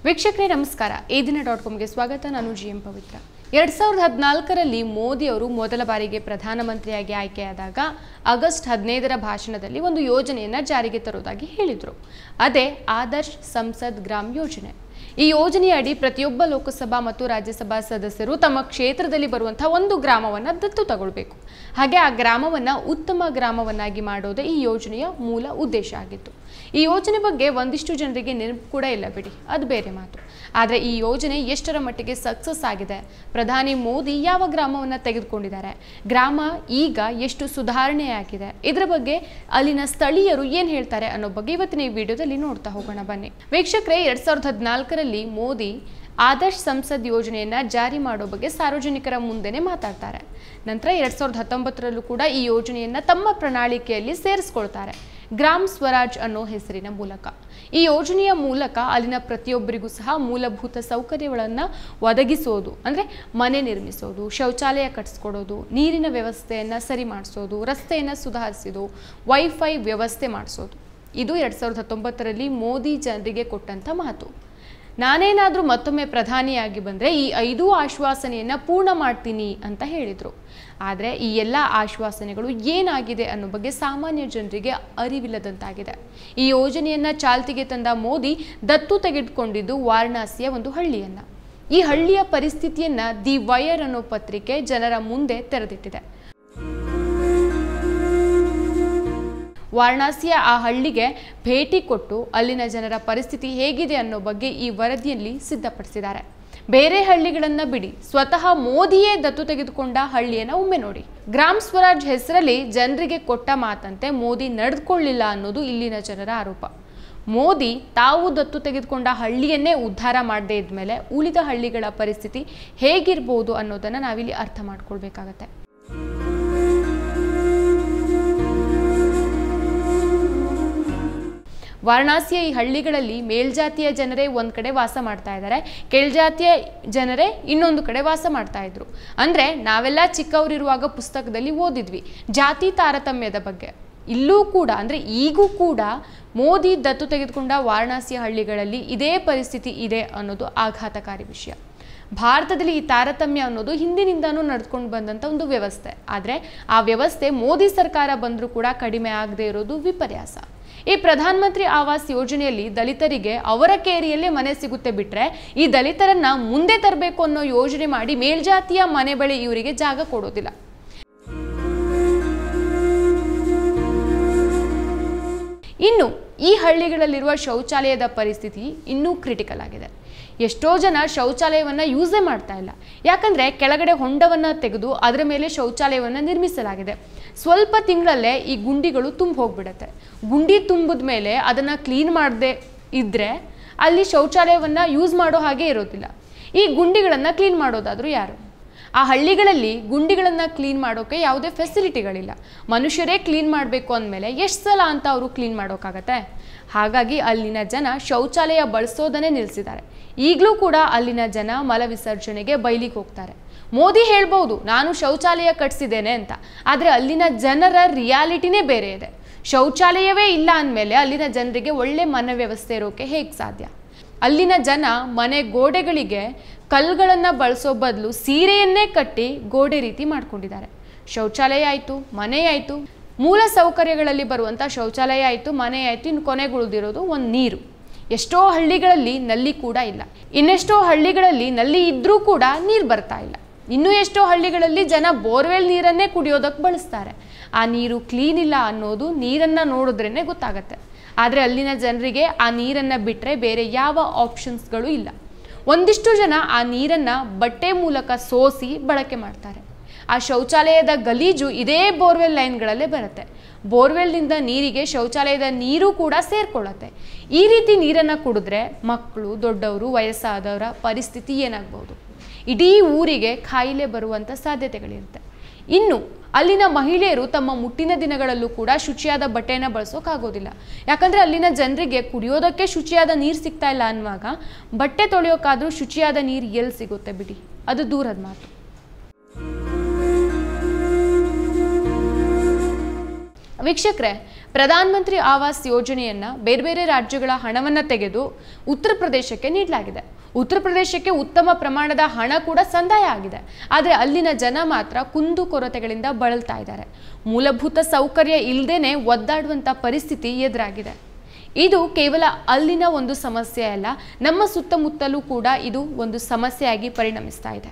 ವೀಕ್ಷಕರೇ ನಮಸ್ಕಾರ ಈ ದಿನ ಡಾಟ್ ಕಾಮ್ಗೆ ಸ್ವಾಗತ ನಾನು ಜಿ ಎಂ ಪವಿತ್ರ ಎರಡ್ ಸಾವಿರದ ಹದಿನಾಲ್ಕರಲ್ಲಿ ಮೋದಿ ಅವರು ಮೊದಲ ಬಾರಿಗೆ ಪ್ರಧಾನಮಂತ್ರಿಯಾಗಿ ಆಯ್ಕೆಯಾದಾಗ ಆಗಸ್ಟ್ ಹದಿನೈದರ ಭಾಷಣದಲ್ಲಿ ಒಂದು ಯೋಜನೆಯನ್ನ ಜಾರಿಗೆ ತರುವುದಾಗಿ ಹೇಳಿದರು ಅದೇ ಆದರ್ಶ್ ಸಂಸದ್ ಗ್ರಾಮ್ ಯೋಜನೆ ಈ ಯೋಜನೆಯ ಅಡಿ ಪ್ರತಿಯೊಬ್ಬ ಲೋಕಸಭಾ ಮತ್ತು ರಾಜ್ಯಸಭಾ ಸದಸ್ಯರು ತಮ್ಮ ಕ್ಷೇತ್ರದಲ್ಲಿ ಬರುವಂತಹ ಒಂದು ಗ್ರಾಮವನ್ನು ದತ್ತು ತಗೊಳ್ಬೇಕು ಹಾಗೆ ಆ ಗ್ರಾಮವನ್ನು ಉತ್ತಮ ಗ್ರಾಮವನ್ನಾಗಿ ಮಾಡೋದೇ ಈ ಯೋಜನೆಯ ಮೂಲ ಉದ್ದೇಶ ಆಗಿತ್ತು ಈ ಯೋಜನೆ ಬಗ್ಗೆ ಒಂದಿಷ್ಟು ಜನರಿಗೆ ನೆನಪು ಕೂಡ ಇಲ್ಲ ಬಿಡಿ ಅದು ಬೇರೆ ಮಾತು ಆದರೆ ಈ ಯೋಜನೆ ಎಷ್ಟರ ಮಟ್ಟಿಗೆ ಸಕ್ಸಸ್ ಆಗಿದೆ ಪ್ರಧಾನಿ ಮೋದಿ ಯಾವ ಗ್ರಾಮವನ್ನು ತೆಗೆದುಕೊಂಡಿದ್ದಾರೆ ಗ್ರಾಮ ಈಗ ಎಷ್ಟು ಸುಧಾರಣೆಯಾಗಿದೆ ಇದರ ಬಗ್ಗೆ ಅಲ್ಲಿನ ಸ್ಥಳೀಯರು ಏನು ಹೇಳ್ತಾರೆ ಅನ್ನೋ ಬಗ್ಗೆ ಇವತ್ತಿನ ಈ ವಿಡಿಯೋದಲ್ಲಿ ನೋಡ್ತಾ ಹೋಗೋಣ ಬನ್ನಿ ವೀಕ್ಷಕರೇ ಎರಡ್ ಸಾವಿರದ ಹದಿನಾಲ್ಕರಲ್ಲಿ ಮೋದಿ ಆದರ್ಶ್ ಸಂಸದ್ ಯೋಜನೆಯನ್ನ ಜಾರಿ ಮಾಡೋ ಬಗ್ಗೆ ಸಾರ್ವಜನಿಕರ ಮುಂದೆನೆ ಮಾತಾಡ್ತಾರೆ ನಂತರ ಎರಡ್ ಸಾವಿರದ ಹತ್ತೊಂಬತ್ತರಲ್ಲೂ ಕೂಡ ಈ ಯೋಜನೆಯನ್ನ ತಮ್ಮ ಪ್ರಣಾಳಿಕೆಯಲ್ಲಿ ಸೇರಿಸ್ಕೊಳ್ತಾರೆ ಗ್ರಾಮ್ ಸ್ವರಾಜ್ ಅನ್ನೋ ಹೆಸರಿನ ಮೂಲಕ ಈ ಯೋಜನೆಯ ಮೂಲಕ ಅಲ್ಲಿನ ಪ್ರತಿಯೊಬ್ಬರಿಗೂ ಸಹ ಮೂಲಭೂತ ಸೌಕರ್ಯಗಳನ್ನು ಒದಗಿಸೋದು ಅಂದರೆ ಮನೆ ನಿರ್ಮಿಸೋದು ಶೌಚಾಲಯ ಕಟ್ಟಿಸ್ಕೊಡೋದು ನೀರಿನ ವ್ಯವಸ್ಥೆಯನ್ನು ಸರಿ ಮಾಡಿಸೋದು ರಸ್ತೆಯನ್ನು ಸುಧಾರಿಸೋದು ವೈಫೈ ವ್ಯವಸ್ಥೆ ಮಾಡಿಸೋದು ಇದು ಎರಡು ಸಾವಿರದ ಹತ್ತೊಂಬತ್ತರಲ್ಲಿ ಮೋದಿ ಜನರಿಗೆ ಕೊಟ್ಟಂಥ ಮಾತು ನಾನೇನಾದರೂ ಮತ್ತೊಮ್ಮೆ ಪ್ರಧಾನಿಯಾಗಿ ಬಂದರೆ ಈ ಐದು ಆಶ್ವಾಸನೆಯನ್ನು ಪೂರ್ಣ ಮಾಡ್ತೀನಿ ಅಂತ ಹೇಳಿದರು ಆದರೆ ಈ ಎಲ್ಲ ಆಶ್ವಾಸನೆಗಳು ಏನಾಗಿದೆ ಅನ್ನೋ ಬಗ್ಗೆ ಸಾಮಾನ್ಯ ಜನರಿಗೆ ಅರಿವಿಲ್ಲದಂತಾಗಿದೆ ಈ ಯೋಜನೆಯನ್ನು ಚಾಲ್ತಿಗೆ ತಂದ ಮೋದಿ ದತ್ತು ತೆಗೆದುಕೊಂಡಿದ್ದು ವಾರಣಾಸಿಯ ಒಂದು ಹಳ್ಳಿಯನ್ನು ಈ ಹಳ್ಳಿಯ ಪರಿಸ್ಥಿತಿಯನ್ನು ದಿ ವಯರ್ ಅನ್ನೋ ಪತ್ರಿಕೆ ಜನರ ಮುಂದೆ ತೆರೆದಿಟ್ಟಿದೆ ವಾರಣಾಸಿಯ ಆ ಹಳ್ಳಿಗೆ ಭೇಟಿ ಕೊಟ್ಟು ಅಲ್ಲಿನ ಜನರ ಪರಿಸ್ಥಿತಿ ಹೇಗಿದೆ ಅನ್ನೋ ಬಗ್ಗೆ ಈ ವರದಿಯಲ್ಲಿ ಸಿದ್ಧಪಡಿಸಿದ್ದಾರೆ ಬೇರೆ ಹಳ್ಳಿಗಳನ್ನ ಬಿಡಿ ಸ್ವತಃ ಮೋದಿಯೇ ದತ್ತು ತೆಗೆದುಕೊಂಡ ಹಳ್ಳಿಯನ್ನ ಒಮ್ಮೆ ನೋಡಿ ಗ್ರಾಮ್ ಸ್ವರಾಜ್ ಹೆಸರಲ್ಲಿ ಜನರಿಗೆ ಕೊಟ್ಟ ಮಾತಂತೆ ಮೋದಿ ನಡೆದುಕೊಳ್ಳಿಲ್ಲ ಅನ್ನೋದು ಇಲ್ಲಿನ ಜನರ ಆರೋಪ ಮೋದಿ ತಾವು ದತ್ತು ತೆಗೆದುಕೊಂಡ ಹಳ್ಳಿಯನ್ನೇ ಉದ್ಧಾರ ಮಾಡದೇ ಇದ್ಮೇಲೆ ಉಳಿದ ಹಳ್ಳಿಗಳ ಪರಿಸ್ಥಿತಿ ಹೇಗಿರ್ಬೋದು ಅನ್ನೋದನ್ನ ನಾವಿಲ್ಲಿ ಅರ್ಥ ಮಾಡ್ಕೊಳ್ಬೇಕಾಗತ್ತೆ ವಾರಣಾಸಿಯ ಈ ಹಳ್ಳಿಗಳಲ್ಲಿ ಮೇಲ್ಜಾತಿಯ ಜನರೇ ಒಂದು ಕಡೆ ವಾಸ ಮಾಡ್ತಾ ಇದ್ದಾರೆ ಕೆಳಜಾತಿಯ ಜನರೇ ಇನ್ನೊಂದು ಕಡೆ ವಾಸ ಮಾಡ್ತಾ ಇದ್ರು ಅಂದ್ರೆ ನಾವೆಲ್ಲ ಚಿಕ್ಕವರಿರುವಾಗ ಪುಸ್ತಕದಲ್ಲಿ ಓದಿದ್ವಿ ಜಾತಿ ತಾರತಮ್ಯದ ಬಗ್ಗೆ ಇಲ್ಲೂ ಕೂಡ ಅಂದ್ರೆ ಈಗೂ ಕೂಡ ಮೋದಿ ದತ್ತು ತೆಗೆದುಕೊಂಡ ವಾರಣಾಸಿಯ ಹಳ್ಳಿಗಳಲ್ಲಿ ಇದೇ ಪರಿಸ್ಥಿತಿ ಇದೆ ಅನ್ನೋದು ಆಘಾತಕಾರಿ ವಿಷಯ ಭಾರತದಲ್ಲಿ ಈ ತಾರತಮ್ಯ ಅನ್ನೋದು ಹಿಂದಿನಿಂದನೂ ನಡ್ಕೊಂಡು ಬಂದಂಥ ಒಂದು ವ್ಯವಸ್ಥೆ ಆದರೆ ಆ ವ್ಯವಸ್ಥೆ ಮೋದಿ ಸರ್ಕಾರ ಬಂದರೂ ಕೂಡ ಕಡಿಮೆ ಆಗದೆ ಇರೋದು ವಿಪರ್ಯಾಸ ಈ ಪ್ರಧಾನ ಮಂತ್ರಿ ಆವಾಸ್ ಯೋಜನೆಯಲ್ಲಿ ದಲಿತರಿಗೆ ಅವರ ಕೇರಿಯಲ್ಲೇ ಮನೆ ಸಿಗುತ್ತೆ ಬಿಟ್ರೆ ಈ ದಲಿತರನ್ನ ಮುಂದೆ ತರಬೇಕು ಅನ್ನೋ ಯೋಜನೆ ಮಾಡಿ ಮೇಲ್ಜಾತಿಯ ಮನೆ ಬಳಿ ಇವರಿಗೆ ಜಾಗ ಕೊಡೋದಿಲ್ಲ ಇನ್ನು ಈ ಹಳ್ಳಿಗಳಲ್ಲಿರುವ ಶೌಚಾಲಯದ ಪರಿಸ್ಥಿತಿ ಇನ್ನೂ ಕ್ರಿಟಿಕಲ್ ಆಗಿದೆ ಎಷ್ಟೋ ಜನ ಶೌಚಾಲಯವನ್ನು ಯೂಸೇ ಮಾಡ್ತಾ ಇಲ್ಲ ಯಾಕಂದರೆ ಕೆಳಗಡೆ ಹೊಂಡವನ್ನು ತೆಗೆದು ಅದರ ಮೇಲೆ ಶೌಚಾಲಯವನ್ನು ನಿರ್ಮಿಸಲಾಗಿದೆ ಸ್ವಲ್ಪ ತಿಂಗಳಲ್ಲೇ ಈ ಗುಂಡಿಗಳು ತುಂಬ ಹೋಗ್ಬಿಡತ್ತೆ ಗುಂಡಿ ತುಂಬಿದ ಮೇಲೆ ಅದನ್ನು ಕ್ಲೀನ್ ಮಾಡದೆ ಇದ್ದರೆ ಅಲ್ಲಿ ಶೌಚಾಲಯವನ್ನು ಯೂಸ್ ಮಾಡೋ ಹಾಗೆ ಇರೋದಿಲ್ಲ ಈ ಗುಂಡಿಗಳನ್ನು ಕ್ಲೀನ್ ಮಾಡೋದಾದರೂ ಯಾರು ಆ ಹಳ್ಳಿಗಳಲ್ಲಿ ಗುಂಡಿಗಳನ್ನು ಕ್ಲೀನ್ ಮಾಡೋಕ್ಕೆ ಯಾವುದೇ ಫೆಸಿಲಿಟಿಗಳಿಲ್ಲ ಮನುಷ್ಯರೇ ಕ್ಲೀನ್ ಮಾಡಬೇಕು ಅಂದಮೇಲೆ ಎಷ್ಟು ಸಲ ಅಂತ ಅವರು ಕ್ಲೀನ್ ಮಾಡೋಕ್ಕಾಗತ್ತೆ ಹಾಗಾಗಿ ಅಲ್ಲಿನ ಜನ ಶೌಚಾಲಯ ಬಳಸೋದನ್ನೇ ನಿಲ್ಲಿಸಿದ್ದಾರೆ ಈಗಲೂ ಕೂಡ ಅಲ್ಲಿನ ಜನ ಮಲ ವಿಸರ್ಜನೆಗೆ ಬೈಲಿಗೆ ಹೋಗ್ತಾರೆ ಮೋದಿ ಹೇಳ್ಬೋದು ನಾನು ಶೌಚಾಲಯ ಕಟ್ಸಿದ್ದೇನೆ ಅಂತ ಆದರೆ ಅಲ್ಲಿನ ಜನರ ರಿಯಾಲಿಟಿನೇ ಬೇರೆ ಇದೆ ಶೌಚಾಲಯವೇ ಇಲ್ಲ ಅಂದಮೇಲೆ ಅಲ್ಲಿನ ಜನರಿಗೆ ಒಳ್ಳೆ ಮನ ವ್ಯವಸ್ಥೆ ಇರೋಕೆ ಹೇಗೆ ಸಾಧ್ಯ ಅಲ್ಲಿನ ಜನ ಮನೆ ಗೋಡೆಗಳಿಗೆ ಕಲ್ಲುಗಳನ್ನು ಬಳಸೋ ಬದಲು ಸೀರೆಯನ್ನೇ ಕಟ್ಟಿ ಗೋಡೆ ರೀತಿ ಮಾಡ್ಕೊಂಡಿದ್ದಾರೆ ಶೌಚಾಲಯ ಆಯಿತು ಮನೆ ಆಯಿತು ಮೂಲ ಸೌಕರ್ಯಗಳಲ್ಲಿ ಬರುವಂಥ ಶೌಚಾಲಯ ಆಯಿತು ಮನೆ ಆಯಿತು ಇನ್ನು ಕೊನೆಗುಳಿದಿರೋದು ಒಂದು ನೀರು ಎಷ್ಟೋ ಹಳ್ಳಿಗಳಲ್ಲಿ ನಲ್ಲಿ ಕೂಡ ಇಲ್ಲ ಇನ್ನೆಷ್ಟೋ ಹಳ್ಳಿಗಳಲ್ಲಿ ನಲ್ಲಿ ಇದ್ದರೂ ಕೂಡ ನೀರು ಬರ್ತಾ ಇಲ್ಲ ಇನ್ನೂ ಎಷ್ಟೋ ಹಳ್ಳಿಗಳಲ್ಲಿ ಜನ ಬೋರ್ವೆಲ್ ನೀರನ್ನೇ ಕುಡಿಯೋದಕ್ಕೆ ಬಳಸ್ತಾರೆ ಆ ನೀರು ಕ್ಲೀನ್ ಇಲ್ಲ ಅನ್ನೋದು ನೀರನ್ನು ನೋಡಿದ್ರೇ ಗೊತ್ತಾಗತ್ತೆ ಆದರೆ ಅಲ್ಲಿನ ಜನರಿಗೆ ಆ ನೀರನ್ನು ಬಿಟ್ಟರೆ ಬೇರೆ ಯಾವ ಆಪ್ಷನ್ಸ್ಗಳು ಇಲ್ಲ ಒಂದಿಷ್ಟು ಜನ ಆ ನೀರನ್ನು ಬಟ್ಟೆ ಮೂಲಕ ಸೋಸಿ ಬಳಕೆ ಮಾಡ್ತಾರೆ ಆ ಶೌಚಾಲಯದ ಗಲೀಜು ಇದೇ ಬೋರ್ವೆಲ್ ಲೈನ್ಗಳಲ್ಲೇ ಬರುತ್ತೆ ಬೋರ್ವೆಲ್ನಿಂದ ನೀರಿಗೆ ಶೌಚಾಲಯದ ನೀರು ಕೂಡ ಸೇರ್ಕೊಳ್ಳುತ್ತೆ ಈ ರೀತಿ ನೀರನ್ನು ಕುಡಿದ್ರೆ ಮಕ್ಕಳು ದೊಡ್ಡವರು ವಯಸ್ಸಾದವರ ಪರಿಸ್ಥಿತಿ ಏನಾಗ್ಬೋದು ಇಡೀ ಊರಿಗೆ ಕಾಯಿಲೆ ಬರುವಂಥ ಸಾಧ್ಯತೆಗಳಿರುತ್ತೆ ಇನ್ನು ಅಲ್ಲಿನ ಮಹಿಳೆಯರು ತಮ್ಮ ಮುಟ್ಟಿನ ದಿನಗಳಲ್ಲೂ ಕೂಡ ಶುಚಿಯಾದ ಬಟ್ಟೆಯನ್ನು ಬಳಸೋಕ್ಕಾಗೋದಿಲ್ಲ ಯಾಕಂದರೆ ಅಲ್ಲಿನ ಜನರಿಗೆ ಕುಡಿಯೋದಕ್ಕೆ ಶುಚಿಯಾದ ನೀರು ಸಿಗ್ತಾ ಇಲ್ಲ ಅನ್ನುವಾಗ ಬಟ್ಟೆ ತೊಳೆಯೋಕ್ಕಾದ್ರೂ ಶುಚಿಯಾದ ನೀರು ಎಲ್ಲಿ ಸಿಗುತ್ತೆ ಬಿಡಿ ಅದು ದೂರದ ಮಾತು ವೀಕ್ಷಕರೇ ಪ್ರಧಾನ ಮಂತ್ರಿ ಆವಾಸ್ ಯೋಜನೆಯನ್ನ ಬೇರೆ ಬೇರೆ ರಾಜ್ಯಗಳ ಹಣವನ್ನ ತೆಗೆದು ಉತ್ತರ ಪ್ರದೇಶಕ್ಕೆ ನೀಡಲಾಗಿದೆ ಉತ್ತರ ಪ್ರದೇಶಕ್ಕೆ ಉತ್ತಮ ಪ್ರಮಾಣದ ಹಣ ಕೂಡ ಸಂದಾಯ ಆಗಿದೆ ಆದರೆ ಅಲ್ಲಿನ ಜನ ಮಾತ್ರ ಕುಂದು ಕೊರತೆಗಳಿಂದ ಬಳಲ್ತಾ ಇದ್ದಾರೆ ಮೂಲಭೂತ ಸೌಕರ್ಯ ಇಲ್ಲದೇನೆ ಒದ್ದಾಡುವಂಥ ಪರಿಸ್ಥಿತಿ ಎದುರಾಗಿದೆ ಇದು ಕೇವಲ ಅಲ್ಲಿನ ಒಂದು ಸಮಸ್ಯೆ ಅಲ್ಲ ನಮ್ಮ ಸುತ್ತಮುತ್ತಲೂ ಕೂಡ ಇದು ಒಂದು ಸಮಸ್ಯೆಯಾಗಿ ಪರಿಣಮಿಸ್ತಾ ಇದೆ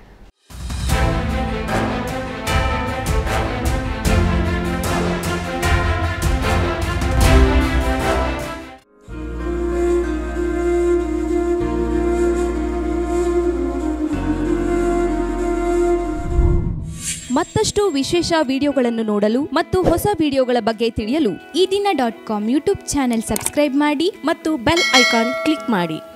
ಮತ್ತಷ್ಟು ವಿಶೇಷ ವಿಡಿಯೋಗಳನ್ನು ನೋಡಲು ಮತ್ತು ಹೊಸ ವಿಡಿಯೋಗಳ ಬಗ್ಗೆ ತಿಳಿಯಲು ಈ ದಿನ dot com YouTube channel subscribe ಮಾಡಿ ಮತ್ತು ಬೆಲ್ ಐಕಾನ್ ಕ್ಲಿಕ್ ಮಾಡಿ